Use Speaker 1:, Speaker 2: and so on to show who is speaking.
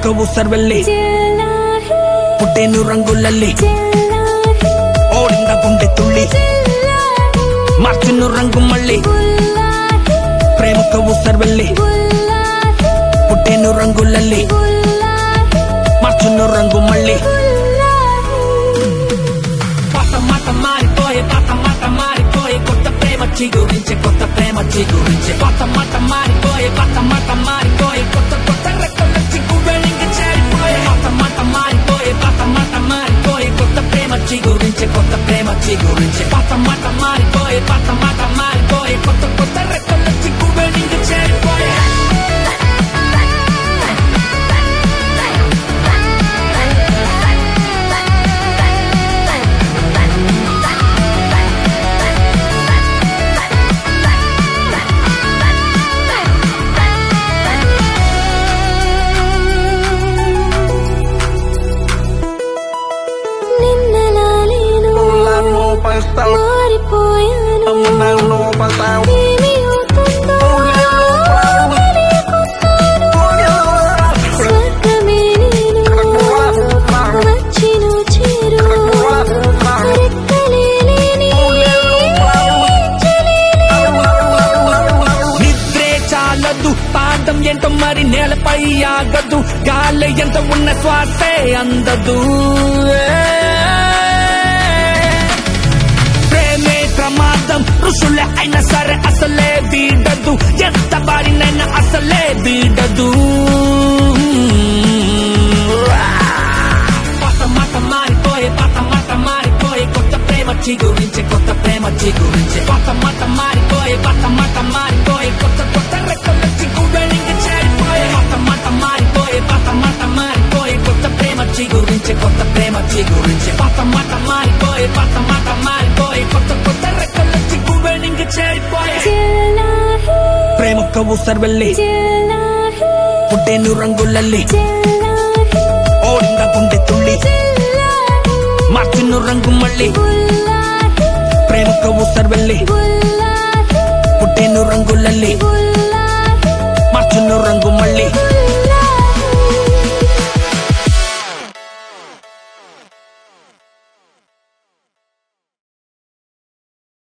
Speaker 1: ప్రేమకు ఊసర్వెల్లి
Speaker 2: చెల్లాహి
Speaker 1: పుట్టేను రంగులల్లి
Speaker 2: చెల్లాహి
Speaker 1: ఓడింద గుండె తుళ్ళి
Speaker 2: చెల్లాహి
Speaker 1: మార్చును రంగు మళ్ళీ
Speaker 2: గుల్లాహి
Speaker 1: ప్రేమకు ఊసర్వెల్లి
Speaker 2: గుల్లాహి
Speaker 1: పుట్టేను రంగులల్లి
Speaker 2: గుల్లాహి
Speaker 1: మార్చును రంగు మళ్ళీ
Speaker 2: గుల్లాహి
Speaker 1: పాత మాట మారిపోయే పాత మాట మారిపోయే కొత్త ప్రేమ చిగురించే కొత్త ప్రేమ చిగురించే పాత మాట మారిపోయే పాత మాట మారిపోయే కొత్త కొత్త రెక్కల చిక్కు వెలింగ చేరిపోయే పాత మాట మారిపోయే పాత మాట మారిపోయే కొత్త ప్రేమ చిగురించే కొత్త ప్రేమ చిగురించే పాత మాట మారిపోయే పాత మాట మారిపోయే కొత్త కొత్త రెక్కల చిక్కు వెలింగ చేరిపోయే
Speaker 2: నిన్నలా లేను మారిపోయాను ఏమి అవుతుందో తెలియకున్నాను స్వర్గమే నేను వచ్చిన చేరు రెక్కలే లేని
Speaker 1: నిద్రే చాలదు పాదం ఎంతో మరి నేలపై ఆగదు గాలి ఎంత ఉన్న శ్వాసే అందదు ప్రేమే ప్రమాదం ఋషులే అయినా సరే అసలే వీడదు ఎంత బారినైనా అసలే వీడదు పాత మాట మారిపోయే పాత మాట మారిపోయే కొత్త ప్రేమ చిగురించే కొత్త ప్రేమ చిగురించే పాత మాట మారిపోయే పాత మాట మారిపోయే కొత్త కొత్త రెక్కల చిగు వెలింగ చేరిపోయే పాత మాట మారిపోయే పాత మాట మారిపోయే కొత్త ప్రేమ చిగురించే కొత్త ప్రేమ చిగురించే పాత మాట మారిపోయే పాత మాట మారిపోయే కొత్త కొత్త రెక్కల చిగు వెలింగ చేరిపోయే
Speaker 2: చెల్లాహి
Speaker 1: ప్రేమకు ఊసర్వెల్లి
Speaker 2: చెల్లాహి
Speaker 1: పుట్టేను రంగులల్లి
Speaker 2: చెల్లాహి
Speaker 1: ఓడింద గుండె తుళ్ళి
Speaker 2: చెల్లాహి
Speaker 1: మార్చును రంగు మళ్ళీ
Speaker 2: గుల్లాహి
Speaker 1: ప్రేమకు ఊసర్వెల్లి
Speaker 2: గుల్లాహి
Speaker 1: పుట్టేను రంగులల్లి
Speaker 2: గుల్లాహి
Speaker 1: మార్చును రంగు మళ్ళీ